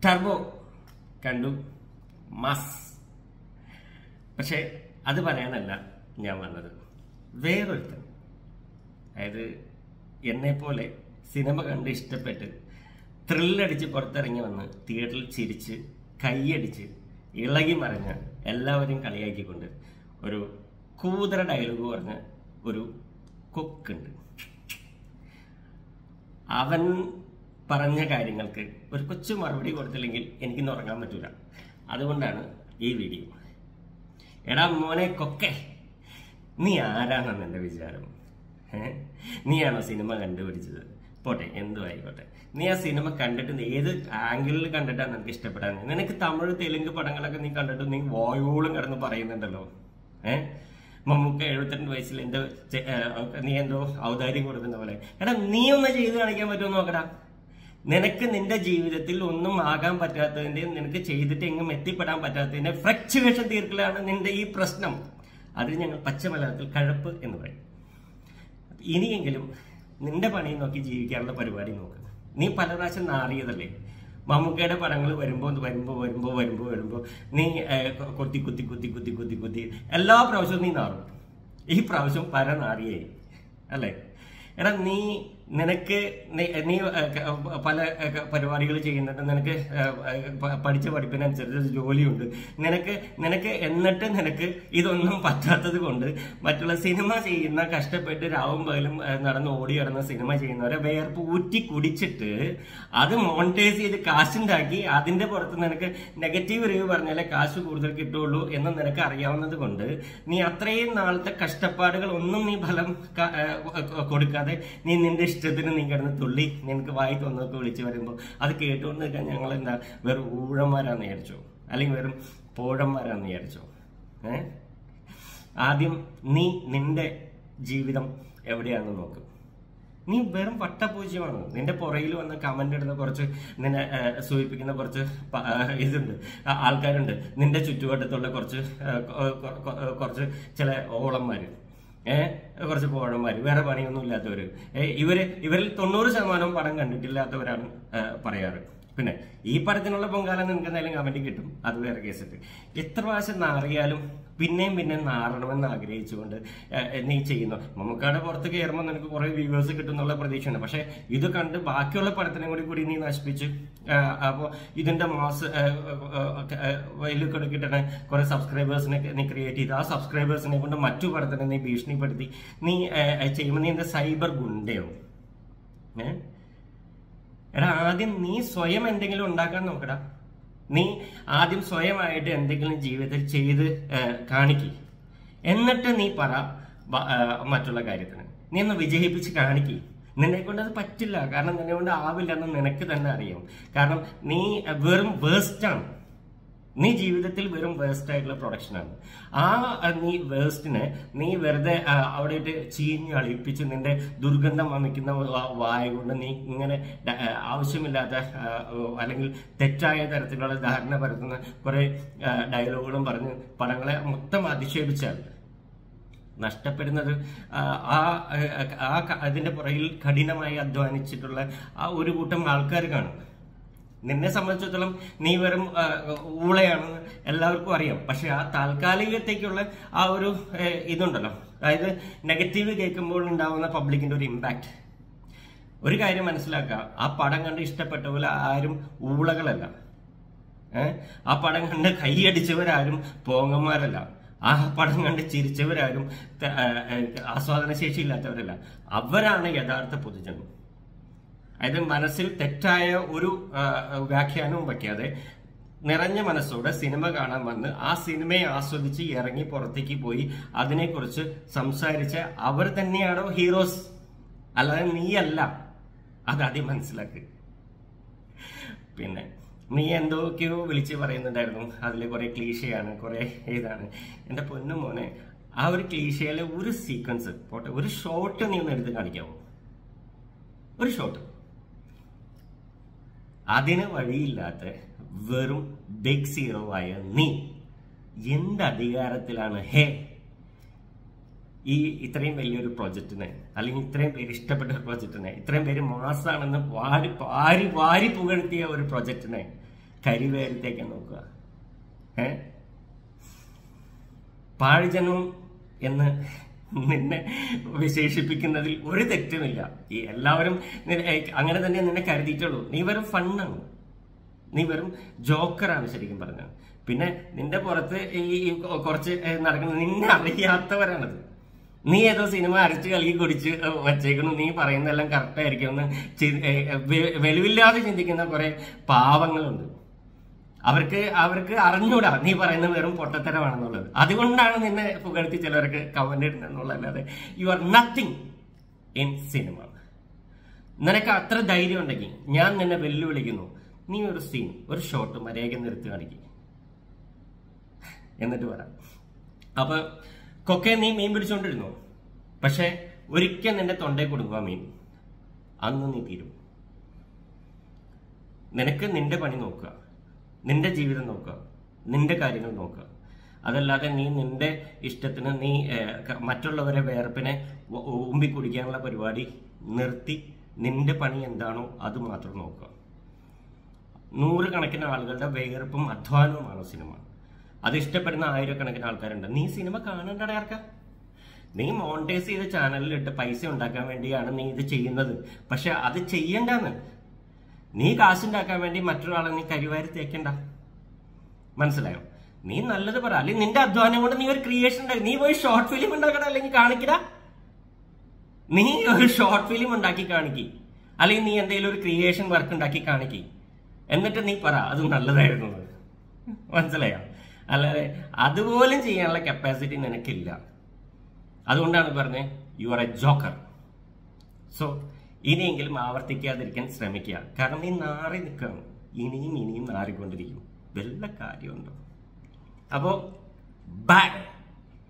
Turbo കണ്ടു mass പക്ഷെ അത് പറയാനല്ല ഞാൻ വന്നത് വേറൊരുത്തൻ അതായത് എന്നെപ്പോലെ സിനിമ കണ്ട് ഇഷ്ടപ്പെട്ട് ത്രില്ലടിച്ച് പുറത്തിറങ്ങി വന്ന് തിയേറ്ററിൽ ചിരിച്ച് കൈയടിച്ച് ഇളകി മറിഞ്ഞ് എല്ലാവരെയും കളിയാക്കിക്കൊണ്ട് ഒരു കൂതറ ഡയലോഗ് പറഞ്ഞ ഒരു കൊക്കുണ്ട് അവൻ പറഞ്ഞ കാര്യങ്ങൾക്ക് ഒരു കൊച്ചു മറുപടി കൊടുത്തില്ലെങ്കിൽ എനിക്കിന്ന് ഉറങ്ങാൻ പറ്റൂല അതുകൊണ്ടാണ് ഈ വീഡിയോ എടാ മോനെ കൊക്കെ നീ ആരാണെന്ന് എൻ്റെ വിചാരം ഏ? നീയാണോ സിനിമ കണ്ടുപിടിച്ചത് പോട്ടെ എന്തോ ആയിക്കോട്ടെ നീ ആ സിനിമ കണ്ടിട്ട് നീ ഏത് ആംഗിളിൽ കണ്ടിട്ടാണ് നിനക്ക് ഇഷ്ടപ്പെടാൻ നിനക്ക് തമിഴ് തെലുങ്ക് പടങ്ങളൊക്കെ നീ കണ്ടിട്ട് നീ വായോളം കിടന്ന് പറയുന്നുണ്ടല്ലോ ഏ മമ്മൂക്ക എഴുപത്തിരണ്ട് വയസ്സിൽ എന്തോ ചെ- ഏ, നീ എന്തോ ഔദാര്യം കൊടുക്കുന്ന പോലെ എടാ നീ ഒന്ന് ചെയ്ത് കാണിക്കാൻ പറ്റുമോ നോക്കടാ നിനക്ക് നിന്റെ ജീവിതത്തിൽ ഒന്നും ആകാൻ പറ്റാത്തതിന്റെയും നിനക്ക് ചെയ്തിട്ട് എങ്ങും എത്തിപ്പെടാൻ പറ്റാത്തതിന്റെ ഫ്ലക്ച്വേഷൻ തീർക്കലാണ് നിന്റെ ഈ പ്രശ്നം അത് ഞങ്ങൾ പച്ച മലയാളത്തിൽ കഴപ്പ് എന്ന് പറയും ഇനിയെങ്കിലും നിന്റെ പണി നോക്കി ജീവിക്കാനുള്ള പരിപാടി നോക്ക് നീ പല പ്രാവശ്യം നാറിയതല്ലേ മമ്മൂക്കയുടെ പടങ്ങൾ വരുമ്പോൾ വരുമ്പോൾ വരുമ്പോൾ വരുമ്പോൾ വരുമ്പോൾ നീ ഏഹ്, കൊ- കുത്തി കുത്തി കുത്തി കുത്തി കുത്തി കുത്തി എല്ലാ പ്രാവശ്യവും നീ നാറും ഈ പ്രാവശ്യം പര നാറിയായി അല്ലേ എടാ നീ നിനക്ക് നീ നീ ഏഹ്, ക- പല ഏഹ്, പരിപാടികൾ ചെയ്യുന്നുണ്ട് നിനക്ക് ഏഹ്, ഏഹ്, പ- പഠിച്ച പഠിപ്പിനനുസരിച്ച് ജോലിയുണ്ട് നിനക്ക് നിനക്ക് എന്നിട്ട് നിനക്ക് ഇതൊന്നും പറ്റാത്തത് കൊണ്ട് മറ്റുള്ള സിനിമ ചെയ്യുന്ന കഷ്ടപ്പെട്ട് രാവും പകലും ഏഹ്, നടന്ന് ഓടി കിടന്ന സിനിമ ചെയ്യുന്നവരെ വേർപ്പ് ഊറ്റി കുടിച്ചിട്ട് അത് മോണിറ്റൈസ് ചെയ്ത് കാശുണ്ടാക്കി അതിന്റെ പുറത്ത് നിനക്ക് നെഗറ്റീവ് റിവ്യൂ പറഞ്ഞാലേ കാശ് കൂടുതൽ കിട്ടുള്ളൂ എന്ന് നിനക്ക് അറിയാവുന്നത് കൊണ്ട് നീ അത്രയും നാളത്തെ കഷ്ടപ്പാടുകൾ ഒന്നും നീ ഫലം ക- ഏഹ് കൊടുക്കാതെ നീ നിന്റെ ഇഷ്ടത്തിന് നീ കിടന്ന് തുള്ളി നിനക്ക് വായി തോന്നൊക്കെ വിളിച്ച് വരുമ്പോൾ അത് കേട്ടുകൊണ്ട് നിൽക്കാൻ ഞങ്ങൾ എന്താ വെറും ഊഴന്മാരാന്ന് വിചാരിച്ചോ അല്ലെങ്കിൽ വെറും പോഴന്മാരാന്ന് വിചാരിച്ചോ ഏഹ് ആദ്യം നീ നിന്റെ ജീവിതം എവിടെയാണെന്ന് നോക്ക് നീ വെറും പട്ടപൂജ്യമാണ് നിന്റെ പുറയിൽ വന്ന് കമന്റ് ഇടുന്ന കുറച്ച് നിന്നെ ആ, സൂചിപ്പിക്കുന്ന കുറച്ച് പ- ആ, ഇതുണ്ട് ആ, ആൾക്കാരുണ്ട് നിന്റെ ചുറ്റുവട്ടത്തുള്ള കുറച്ച് ആ, കൊ- കൊ- കൊ- കുറച്ച് ചില ഓളന്മാര് ഏഹ് കുറച്ച് പോഴന്മാര് വേറെ പണിയൊന്നും ഇല്ലാത്തവര് ഏ, ഇവര് ഇവരിൽ തൊണ്ണൂറ് ശതമാനം പടം കണ്ടിട്ടില്ലാത്തവരാണ് ആ, പറയാറ് പിന്നെ ഈ പടത്തിനുള്ള പൊങ്കാലം നിനക്ക് എന്തായാലും കമന്റ് കിട്ടും അത് വേറെ കേസിട്ട് എത്ര പ്രാവശ്യം നാറിയാലും പിന്നെയും പിന്നെ നാറണമെന്ന് ആഗ്രഹിച്ചുകൊണ്ട് ഏഹ്, നീ ചെയ്യുന്നു മമ്മൂക്കാടെ പുറത്ത് കയറുമ്പോൾ നിനക്ക് കുറെ വ്യൂവേഴ്സ് കിട്ടുന്നുള്ള പ്രതീക്ഷയുണ്ട് പക്ഷെ ഇത് കണ്ട് ബാക്കിയുള്ള പടത്തിനെ കൂടി കൂടി നീ നശിപ്പിച്ച് അപ്പോൾ ഇതിന്റെ മാസ് വലിയ കിട്ടുന്ന കുറെ സബ്സ്ക്രൈബേഴ്സിനെ നീ ക്രിയേറ്റ് ചെയ്ത് ആ സബ്സ്ക്രൈബേഴ്സിനെ കൊണ്ട് മറ്റു പടത്തിനെ നീ ഭീഷണിപ്പെടുത്തി നീ ഏഹ്, ചെയ്യുമ്പോൾ നീ എന്താ സൈബർ ഗുണ്ടയോ ഏഹ് എടാ ആദ്യം നീ സ്വയം എന്തെങ്കിലും ഉണ്ടാക്കാൻ നോക്കടാ നീ ആദ്യം സ്വയമായിട്ട് എന്തെങ്കിലും ജീവിതത്തിൽ ചെയ്ത് കാണിക്ക് എന്നിട്ട് നീ പറ ബ- ആ, മറ്റുള്ള കാര്യത്തിന് നീ ഒന്ന് വിജയിപ്പിച്ച് കാണിക്ക് നിന്നെ കൊണ്ട് അത് പറ്റില്ല കാരണം നിന്നെ കൊണ്ട് ആവില്ലെന്ന് നിനക്ക് തന്നെ അറിയാം കാരണം നീ വെറും വേസ്റ്റാണ് നീ ജീവിതത്തിൽ വെറും വേസ്റ്റ് ആയിട്ടുള്ള പ്രൊഡക്ഷനാണ് ആ ആ, നീ വേസ്റ്റിനെ നീ വെറുതെ ആ, അവിടെ ഇട്ട് ചീഞ്ഞ് അളിപ്പിച്ച് നിന്റെ ദുർഗന്ധം വമിക്കുന്ന വാ- വായ കൊണ്ട് നീ ഇങ്ങനെ ഡ- ആ, ആവശ്യമില്ലാത്ത ആ, ഓ, അല്ലെങ്കിൽ തെറ്റായ തരത്തിലുള്ള ധാരണ പരത്തുന്ന കുറെ ആ, ഡയലോഗുകളും പറഞ്ഞ് പടങ്ങളെ മൊത്തം അധിക്ഷേപിച്ചാൽ നഷ്ടപ്പെടുന്നത് ആ, ആ ആ ക- അതിന്റെ പുറകിൽ കഠിനമായി അധ്വാനിച്ചിട്ടുള്ള ആ ഒരു കൂട്ടം ആൾക്കാർ കാണും നിന്നെ സംബന്ധിച്ചിടത്തോളം നീ വെറും ആ, ഊളയാണെന്ന് എല്ലാവർക്കും അറിയാം പക്ഷെ ആ താൽക്കാലികത്തേക്കുള്ള ആ ഒരു ഏ, ഇതുണ്ടല്ലോ അതായത് നെഗറ്റീവ് കേൾക്കുമ്പോൾ ഉണ്ടാവുന്ന പബ്ലിക്കിന്റെ ഒരു ഇമ്പാക്ട് ഒരു കാര്യം മനസ്സിലാക്കുക ആ പടം കണ്ട് ഇഷ്ടപ്പെട്ട പോലെ ആരും ഊളകളല്ല ഏഹ് ആ പടം കണ്ട് കൈയടിച്ചവരാരും പോങ്ങന്മാരല്ല ആ പടം കണ്ട് ചിരിച്ചവരാരും ത- ആ, ആ, ആസ്വാദനശേഷി ഇല്ലാത്തവരല്ല അവരാണ് യഥാർത്ഥ പൊതുജനം അതായത് മനസ്സിൽ തെറ്റായ ഒരു ആ, വ്യാഖ്യാനവും വയ്ക്കാതെ നിറഞ്ഞ മനസ്സോടെ സിനിമ കാണാൻ വന്ന് ആ സിനിമയെ ആസ്വദിച്ച് ഇറങ്ങി പുറത്തേക്ക് പോയി അതിനെക്കുറിച്ച് സംസാരിച്ച അവർ തന്നെയാണോ ഹീറോസ് അല്ലാതെ നീയല്ല അതാദ്യം മനസ്സിലാക്കുക പിന്നെ നീ എന്തൊക്കെയോ വിളിച്ച് പറയുന്നുണ്ടായിരുന്നു അതിൽ കുറെ ക്ലീശയാണ് കുറെ ഇതാണ് എന്റെ പൊന്നു മോനെ ആ ഒരു ക്ലീശയിലെ ഒരു സീക്വൻസ് പോട്ടെ ഒരു ഷോട്ട് നീ ഒന്ന് എടുത്ത് കാണിക്കാവോ ഒരു ഷോട്ട് അതിന് വഴിയില്ലാത്ത വെറും ബിഗ് സീറോ ആയ നീ എന്ത് അധികാരത്തിലാണ് ഹേ ഈ ഇത്രയും വലിയൊരു പ്രൊജക്റ്റിനെ അല്ലെങ്കിൽ ഇത്രയും പേര് ഇഷ്ടപ്പെട്ട ഒരു പ്രൊജക്റ്റിനെ ഇത്രയും പേര് മാസാണെന്ന് വാരി വാരി വാരി പുകഴ്ത്തിയ ഒരു പ്രൊജക്റ്റിനെ കരിവേരത്തേക്ക് നോക്കുക ഏ പാഴ്ജന്മം എന്ന് നിന്നെ വിശേഷിപ്പിക്കുന്നതിൽ ഒരു തെറ്റുമില്ല ഈ എല്ലാവരും നിന്നെ- ഏ, അങ്ങനെ തന്നെ നിന്നെ കരുതിയിട്ടുള്ളൂ നീ വെറും ഫണ്ണാണ് നീ വെറും ജോക്കറാണ് ശരിക്കും പറഞ്ഞത് പിന്നെ നിന്റെ പുറത്ത് ഈ ഈ കുറച്ച് ഏ, നടക്കുന്ന നിന്നെ അറിയാത്തവരാണത് നീ ഏതോ സിനിമ അരച്ച് കലക്കി കുടിച്ച് വച്ചേക്കുന്നു നീ പറയുന്നതെല്ലാം കറക്റ്റ് ആയിരിക്കും എന്ന് ചി- ഏ, വെ- വെളിവില്ലാതെ ചിന്തിക്കുന്ന കുറെ പാവങ്ങളുണ്ട് അവർക്ക് അവർക്ക് അറിഞ്ഞൂടാ നീ പറയുന്നത് വെറും പൊട്ടത്തരമാണെന്നുള്ളത് അതുകൊണ്ടാണ് നിന്നെ പുകഴ്ത്തി ചിലവർക്ക് കമന്റ് ഇടുന്നെന്നുള്ളതല്ലാതെ you are nothing in cinema നിനക്ക് അത്ര ധൈര്യം ഉണ്ടെങ്കിൽ ഞാൻ നിന്നെ വെല്ലുവിളിക്കുന്നു നീ ഒരു സീൻ ഒരു ഷോട്ട് മര്യാദ നിർത്തി കാണിക്കും എന്നിട്ട് പറ അപ്പൊ കൊക്കെ നീ മീൻ പിടിച്ചോണ്ടിരുന്നു പക്ഷെ ഒരിക്കൽ നിന്റെ തൊണ്ടയിൽ കൊടുക്കുക മീൻ അന്ന് നീ തീരും നിനക്ക് നിന്റെ പണി നോക്കുക നിന്റെ ജീവിതം നോക്കുക നിന്റെ കാര്യങ്ങൾ നോക്കുക അതല്ലാതെ നീ നിന്റെ ഇഷ്ടത്തിന് നീ ഏഹ്, ക- മറ്റുള്ളവരെ വേർപ്പിനെ ഉ- ഊമ്പി കുടിക്കാനുള്ള പരിപാടി നിർത്തി നിന്റെ പണി എന്താണോ അത് മാത്രം നോക്കുക നൂറുകണക്കിന് ആളുകളുടെ വേർപ്പും അധ്വാനവുമാണ് സിനിമ അത് ഇഷ്ടപ്പെടുന്ന ആയിരക്കണക്കിന് ആൾക്കാരുണ്ട് നീ സിനിമ കാണേണ്ടട ആർക്കാ നീ മോണിറ്റൈസ് ചെയ്ത ചാനലിൽ ഇട്ട് പൈസ ഉണ്ടാക്കാൻ വേണ്ടിയാണ് നീ ഇത് ചെയ്യുന്നത് പക്ഷെ അത് ചെയ്യണ്ടെന്ന് നീ കാശുണ്ടാക്കാൻ വേണ്ടി മറ്റൊരാളെ നീ കരിവാരി തേക്കണ്ട മനസ്സിലായോ നീ നല്ലത് പറ അല്ലെങ്കിൽ നിന്റെ അധ്വാനം കൊണ്ട് നീ ഒരു ക്രിയേഷൻ ഉണ്ടാക്കി നീ പോയി ഷോർട്ട് ഫിലിം ഉണ്ടാക്കണ അല്ലെങ്കിൽ കാണിക്കടാ നീ ഒരു ഷോർട്ട് ഫിലിം ഉണ്ടാക്കി കാണിക്കി അല്ലെങ്കിൽ നീ എന്തെങ്കിലും ഒരു ക്രിയേഷൻ വർക്ക് ഉണ്ടാക്കി കാണിക്കി എന്നിട്ട് നീ പറ അത് നല്ലതായിരുന്നു എന്ന്. മനസ്സിലായോ അല്ലാതെ അതുപോലും ചെയ്യാനുള്ള കപ്പാസിറ്റി നിനക്കില്ല അതുകൊണ്ടാണ് പറഞ്ഞത് you are a joker so ഇനിയെങ്കിലും ആവർത്തിക്കാതിരിക്കാൻ ശ്രമിക്കുക കാരണം നീ നാറി നിൽക്കുകയാണ് ഇനിയും ഇനിയും നാറിക്കൊണ്ടിരിക്കും വല്ല കാര്യമുണ്ടോ അപ്പോൾ ബൈ